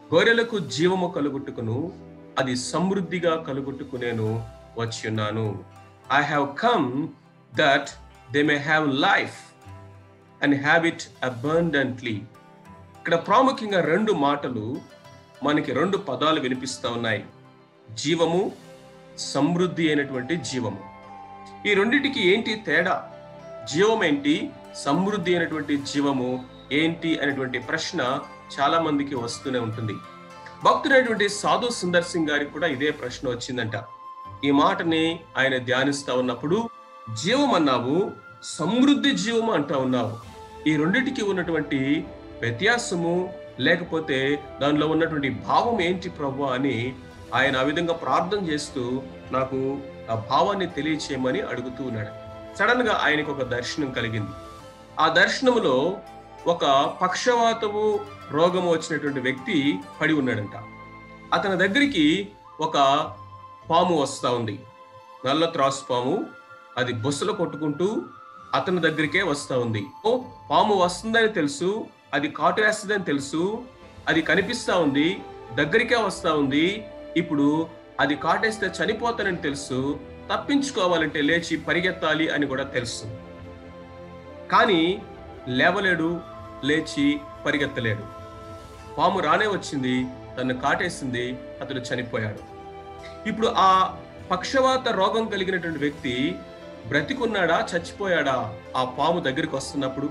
గొర్రెలకు జీవము కలుగుట్టుకును అది సమృద్ధిగా కలుగుట్టుకునేను వచ్చి ఉన్నాను I have come that they may have life and have it abundantly ఇక్కడ ప్రాముఖ్యంగా రెండు మాటలు మనకి రెండు పదాలు వినిపిస్తూ ఉన్నాయి జీవము సమృద్ధి అయినటువంటి జీవము ఈ రెండిటికి ఏంటి తేడా జీవం ఏంటి సమృద్ధి అయినటువంటి జీవము ఏంటి అనేటువంటి ప్రశ్న చాలా మందికి వస్తూనే ఉంటుంది భక్తుడైనటువంటి సాధు సుందర్ సింగ్ గారికి కూడా ఇదే ప్రశ్న వచ్చిందంట ఈ మాటని ఆయన ధ్యానిస్తా ఉన్నప్పుడు జీవం అన్నావు సమృద్ధి జీవము అంటా ఉన్నావు ఈ రెండిటికి ఉన్నటువంటి వ్యత్యాసము లేకపోతే దానిలో ఉన్నటువంటి భావం ఏంటి ప్రభు అని ఆయన ఆ విధంగా ప్రార్థన చేస్తూ నాకు ఆ భావాన్ని తెలియచేయమని అడుగుతూ ఉన్నాడు సడన్ గా ఆయనకు ఒక దర్శనం కలిగింది ఆ దర్శనములో ఒక పక్షవాతము రోగము వచ్చినటువంటి వ్యక్తి పడి ఉన్నాడంట అతని దగ్గరికి ఒక పాము వస్తా ఉంది నల్ల త్రాసు పాము అది బొస్సలు కొట్టుకుంటూ అతని దగ్గరికే వస్తా ఉంది ఓ పాము వస్తుందని తెలుసు అది కాటు వేస్తుందని తెలుసు అది కనిపిస్తా ఉంది దగ్గరికే వస్తా ఉంది ఇప్పుడు అది కాటేస్తే చనిపోతానని తెలుసు తప్పించుకోవాలంటే లేచి పరిగెత్తాలి అని కూడా తెలుసు కానీ లేవలేడు లేచి పరిగెత్తలేడు పాము రానే వచ్చింది తను కాటేసింది అతడు చనిపోయాడు ఇప్పుడు ఆ పక్షవాత రోగం కలిగినటువంటి వ్యక్తి బ్రతికున్నాడా చచ్చిపోయాడా ఆ పాము దగ్గరికి వస్తున్నప్పుడు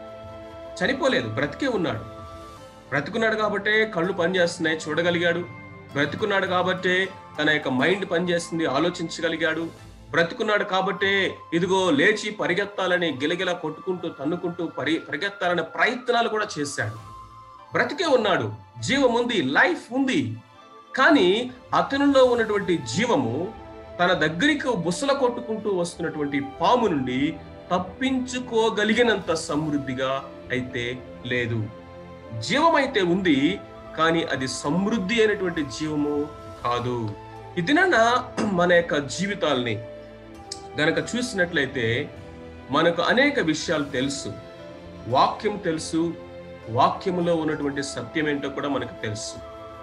చనిపోలేదు బ్రతికే ఉన్నాడు బ్రతికున్నాడు కాబట్టే కళ్ళు పనిచేస్తున్నాయి చూడగలిగాడు బ్రతికున్నాడు కాబట్టే తన యొక్క మైండ్ పనిచేస్తుంది ఆలోచించగలిగాడు బ్రతికున్నాడు కాబట్టే ఇదిగో లేచి పరిగెత్తాలని గిలగిల కొట్టుకుంటూ తన్నుకుంటూ పరి పరిగెత్తాలనే ప్రయత్నాలు కూడా చేశాడు బ్రతికే ఉన్నాడు జీవం ఉంది లైఫ్ ఉంది కానీ అతనిలో ఉన్నటువంటి జీవము తన దగ్గరికి బుసల కొట్టుకుంటూ వస్తున్నటువంటి పాము నుండి తప్పించుకోగలిగినంత సమృద్ధిగా అయితే లేదు జీవం అయితే ఉంది కానీ అది సమృద్ధి అయినటువంటి జీవము కాదు ఇదిన మన యొక్క జీవితాల్ని గనక చూసినట్లయితే మనకు అనేక విషయాలు తెలుసు వాక్యం తెలుసు వాక్యములో ఉన్నటువంటి సత్యం ఏంటో కూడా మనకు తెలుసు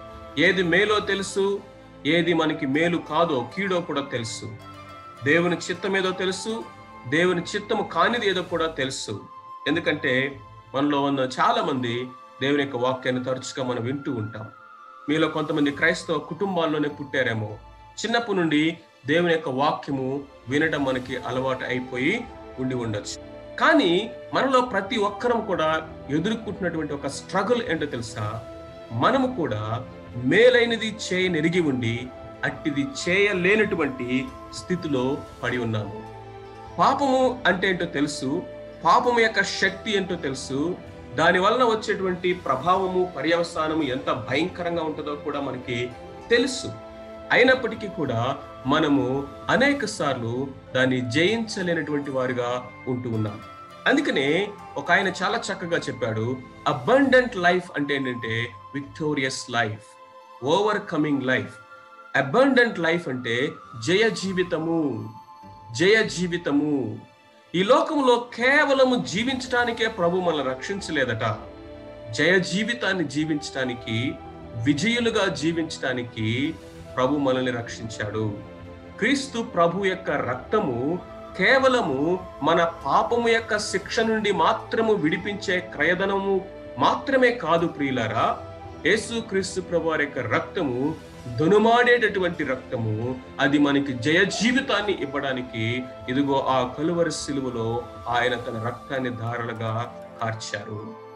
ఏది మేలో తెలుసు ఏది మనకి మేలు కాదో కీడో కూడా తెలుసు దేవుని చిత్తం ఏదో తెలుసు దేవుని చిత్తము కానిది ఏదో కూడా తెలుసు ఎందుకంటే మనలో ఉన్న చాలా మంది దేవుని యొక్క వాక్యాన్ని తరచుగా మనం వింటూ ఉంటాం మీలో కొంతమంది క్రైస్తవ కుటుంబాల్లోనే పుట్టారేమో చిన్నప్పటి నుండి దేవుని యొక్క వాక్యము వినడం మనకి అలవాటు అయిపోయి ఉండి ఉండొచ్చు కానీ మనలో ప్రతి ఒక్కరం కూడా ఎదుర్కొంటున్నటువంటి ఒక స్ట్రగుల్ ఏంటో తెలుసా మనము కూడా మేలైనది చేయనెరిగి ఉండి అట్టిది చేయలేనటువంటి స్థితిలో పడి ఉన్నాము పాపము అంటే ఏంటో తెలుసు పాపము యొక్క శక్తి ఏంటో తెలుసు దాని వలన వచ్చేటువంటి ప్రభావము పర్యవసానము ఎంత భయంకరంగా ఉంటుందో కూడా మనకి తెలుసు అయినప్పటికీ కూడా మనము అనేక సార్లు దాన్ని జయించలేనటువంటి వారుగా ఉంటూ ఉన్నాం అందుకనే ఒక ఆయన చాలా చక్కగా చెప్పాడు అబండెంట్ లైఫ్ అంటే ఏంటంటే victorious life overcoming life abundant life అంటే జయ జీవితము జయ జీవితము ఈ లోకంలో కేవలము జీవించటానికే ప్రభు మనల్ని రక్షించలేదట జయ జీవితాన్ని జీవించటానికి విజయులుగా జీవించటానికి ప్రభు మనల్ని రక్షించాడు క్రీస్తు ప్రభు యొక్క రక్తము కేవలము మన పాపము యొక్క శిక్ష నుండి మాత్రము విడిపించే క్రయధనము మాత్రమే కాదు ప్రియులారా యేసు క్రీస్తు ప్రభు వారి యొక్క రక్తము దునుమాడేటటువంటి రక్తము అది మనకి జయ జీవితాన్ని ఇవ్వడానికి ఇదిగో ఆ కలువరి సిలువలో ఆయన తన రక్తాన్ని ధారలుగా కార్చారు